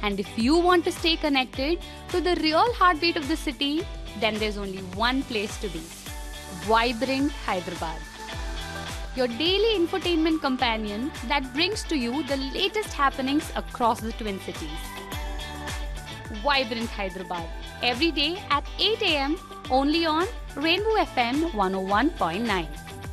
And if you want to stay connected to the real heartbeat of the city, then there's only one place to be Vibrant Hyderabad. Your daily infotainment companion that brings to you the latest happenings across the Twin Cities. Vibrant Hyderabad, every day at 8 am, only on Rainbow FM 101.9.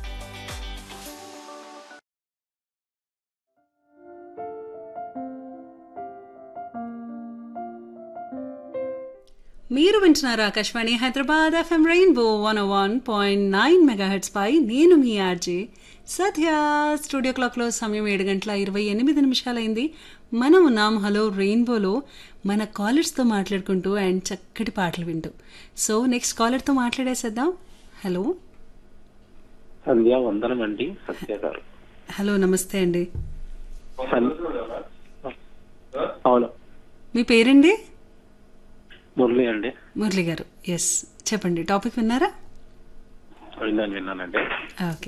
మీరు వింటున్నారు Akashvani Hyderabad FM rainbow one one point nine megahertz పై నేను మీ RJ సత్య studio క్లాక్లో సమయం ఏడు గంటల ఇరవై ఎనిమిది నిమిషాలైంది మనం ఉన్నాం హలో రెయిన్బోలో మన కాలర్స్తో మాట్లాడుకుంటూ అండ్ చక్కటి పాటలు వింటూ సో నెక్స్ట్ కాలర్తో మాట్లాడేసేద్దాం హలో సంధ్యా వందనం అండి సత్య గారు హలో నమస్తే అండి సన్- అవును మీ పేరండి మురళి అండి మురళి గారు ఎస్ చెప్పండి టాపిక్ విన్నారా విన్నాను విన్నానండి ఓకే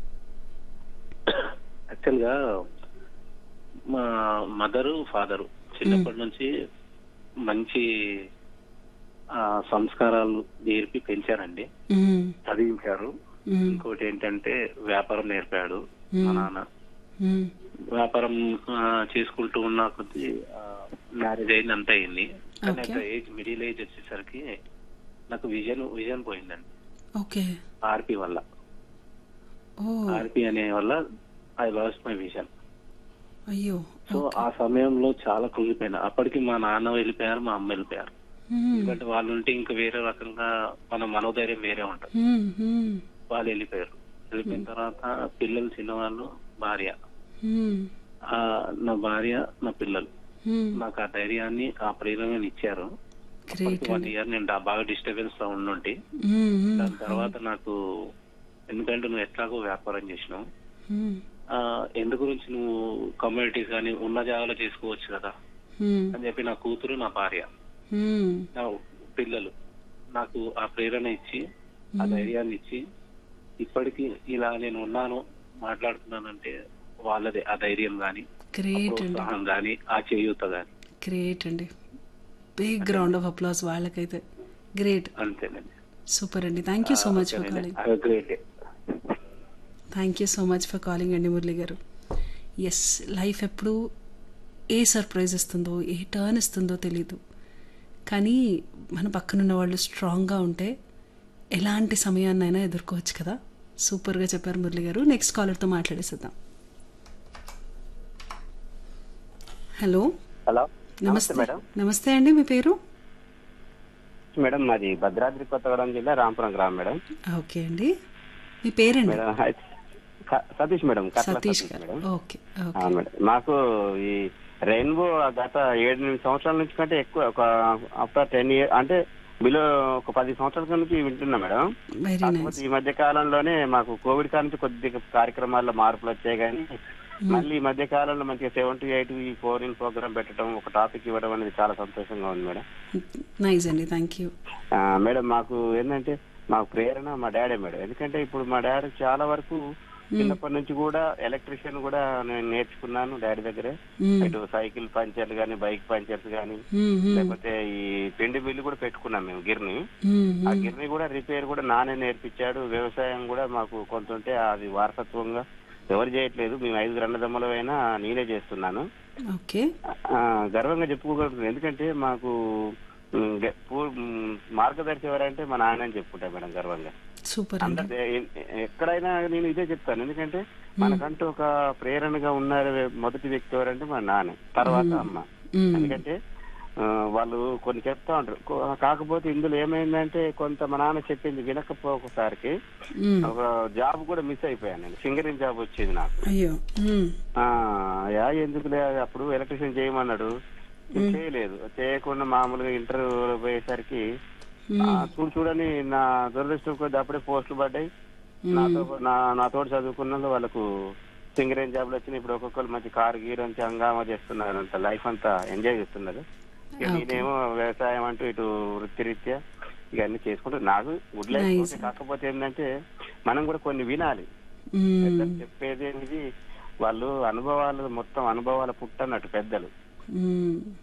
యాక్చువల్ గా మా మదరు ఫాదరు చిన్నప్పటి నుంచి మంచి ఆ, సంస్కారాలు నేర్పి పెంచారండి మ్మ్. చదివించారు మ్మ్. ఇంకోటి ఏంటంటే వ్యాపారం నేర్పాడు మా నాన్న మ్మ్. వ్యాపారం ఆ, చేసుకుంటూ ఉన్న కొద్ది మ్యారేజ్ అయింది అంత అయింది కానీ Okay. అక్కడ ఏజ్ మిడిల్ ఏజ్ వచ్చేసరికి నాకు విజన్ విజన్ పోయిందండి ఓకే ఆర్పి వల్ల ఓ ఆర్పి అనే వల్ల ఐ లాస్ట్ మై విజన్ అయ్యో సో ఆ సమయంలో చాలా కృంగిపోయినా అప్పటికి మా నాన్న వెళ్ళిపోయారు మా అమ్మ వెళ్ళిపోయారు మ్మ్. ఎందుకంటే వాళ్ళు ఉంటే ఇంకా వేరే రకంగా మన మనోధైర్యం వేరే ఉంటుంది మ్మ్. మ్మ్. వాళ్ళు వెళ్ళిపోయారు వెళ్ళిపోయిన తర్వాత పిల్లలు చిన్నవాళ్ళు భార్య మ్మ్. ఆ, నా భార్య నా పిల్లలు మ్మ్. నాకు ఆ ధైర్యాన్ని ఆ ప్రేరణని ఇచ్చారు గ్రేట్ వన్ ఇయర్ నేను డా- బాగా డిస్టర్బెన్స్ లో ఉండుంటి మ్మ్. మ్మ్. దాని తర్వాత నాకు ఎందుకంటే నువ్వు ఎట్లాగో వ్యాపారం చేసినావు మ్మ్. ఆ, ఎందు గురించి నువ్వు కమ్యూనిటీస్ కానీ ఉన్న జాగాలో చేసుకోవచ్చు కదా మ్మ్. అని చెప్పి నా కూతురు నా భార్య మ్మ్. నా పిల్లలు నాకు ఆ ప్రేరణ ఇచ్చి ఆ ధైర్యాన్ని ఇచ్చి ఇప్పటికీ ఇలా నేను ఉన్నాను మాట్లాడుతున్నానంటే వాళ్ళదే ఆ ధైర్యం గాని గ్రేట్ అండి ప్రోత్సాహం గాని ఆ చేయూత గాని గ్రేట్ అండి బిగ్ రౌండ్ ఆఫ్ అప్లాస్ వాళ్ళకైతే గ్రేట్ అంతేనండి సూపర్ అండి thank you so much for calling great thank you so much for calling అండి మురళి గారు ఎస్ లైఫ్ ఎప్పుడు ఏ సర్ప్రైజ్ ఇస్తుందో ఏ టర్న్ ఇస్తుందో తెలీదు కానీ మన పక్కనున్న వాళ్ళు స్ట్రాంగ్గా ఉంటే ఎలాంటి సమయాన్నైనా ఎదుర్కోవచ్చు కదా సూపర్గా చెప్పారు మురళి గారు నెక్స్ట్ కాలర్తో మాట్లాడేసేద్దాం హలో హలో నమస్తే మేడం నమస్తే అండి మీ పేరు మేడం మాది భద్రాద్రి కొత్తగూడెం జిల్లా రాంపురం గ్రామం మేడం ఓకే అండి మీ పేరండి మేడం హాయ్. క- Satish madam Katla Satish Satish garu madam okay ఆ, ఓకే మేడం మాకు ఈ రెయిన్బో గత ఏడు ఎనిమిది సంవత్సరాల నుంచి కంటే ఎక్కువ ఒక ఆఫ్టర్ టెన్ ఇయర్ అంటే బిలో ఒక పది సంవత్సరాల నుంచి వింటున్నా మేడం వెరీ కాకపోతే నైస్ ఈ మధ్య కాలంలోనే మాకు కోవిడ్ కాడ నుంచి కొద్దిగా కార్యక్రమాల్లో మార్పులు వచ్చాయి కానీ మళ్ళీ ఈ మధ్య కాలంలో మంచిగా సెవెన్ టు ఎయిట్ ఈ ఫోర్ ఇన్ ప్రోగ్రామ్ పెట్టడం ఒక టాపిక్ ఇవ్వడం అనేది చాలా సంతోషంగా ఉంది మేడం నైస్ అండి థ్యాంక్ యూ ఆ, మేడం మాకు ఏంటంటే మాకు ప్రేరణ మా డాడీ మేడం ఎందుకంటే ఇప్పుడు మా డాడీ చాలా వరకు చిన్నప్పటి నుంచి కూడా ఎలక్ట్రీషియన్ కూడా నేను నేర్చుకున్నాను డాడీ దగ్గరే ఇటు సైకిల్ పంచర్లు కానీ బైక్ పంచర్స్ కానీ లేకపోతే ఈ పిండి బిల్లు కూడా పెట్టుకున్నాం మేము గిర్ని ఆ గిర్ని కూడా రిపేర్ కూడా నానే నేర్పించాడు వ్యవసాయం కూడా మాకు కొంత ఉంటే అది వారసత్వంగా ఎవరు చేయట్లేదు మేము ఐదుగురు అన్నదమ్ములమైనా నేనే చేస్తున్నాను ఓకే ఆ, గర్వంగా చెప్పుకోగలుగుతుంది ఎందుకంటే మాకు ఉమ్, గ- పూ- ఉమ్, మార్గదర్శి ఎవరంటే మా నాన్న అని చెప్పుకుంటా మేడం గర్వంగా సూపర్ అండి అందరు ఎ- ఎక్కడైనా నేను ఇదే చెప్తాను ఎందుకంటే మనకంటూ ఒక ప్రేరణగా ఉన్నారు మొదటి వ్యక్తి ఎవరంటే మా నాన్న తర్వాత అమ్మ మ్మ్. ఎందుకంటే ఆ, వాళ్ళు కొన్ని చెప్తా ఉంటారు కో- కాకపోతే ఇందులో ఏమైందంటే కొంత మా నాన్న చెప్పింది వినకపోకసారికి మ్మ్. ఒక జాబ్ కూడా మిస్ అయిపోయాను నేను సింగరింగ్ జాబ్ వచ్చేది నాకు అయ్యో మ్మ్. ఆ, యా ఎందుకులే అప్పుడు ఎలక్ట్రీషియన్ చేయమన్నాడు నేను చేయలేదు చేయకుండా మామూలుగా ఇంటర్వ్యూ పోయేసరికి ఆ, చూడు చూడని నా దురదృష్టం కొద్ది అప్పుడే పోస్టులు పడ్డాయి నాతో నా నాతోటి చదువుకున్న వాళ్ళు వాళ్ళకు సింగరేం జాబ్లు వచ్చినాయి ఇప్పుడు ఒక్కొక్కరు మంచి కారు గీరు అంతా హంగామా చేస్తున్నారు అంత లైఫ్ అంతా ఎంజాయ్ చేస్తున్నారు ఇక నేనేమో వ్యవసాయం అంటూ ఇటు వృత్తిరీత్యా ఇక అన్ని చేసుకుంటూ నాకు గుడ్ లైఫ్ Nice. ఓకే. కాకపోతే ఏంటంటే మనం కూడా కొన్ని వినాలి మ్మ్. పెద్దలు చెప్పేది అనేది వాళ్ళు అనుభవాలు మొత్తం అనుభవాల పుట్టన్నట్టు పెద్దలు మ్మ్.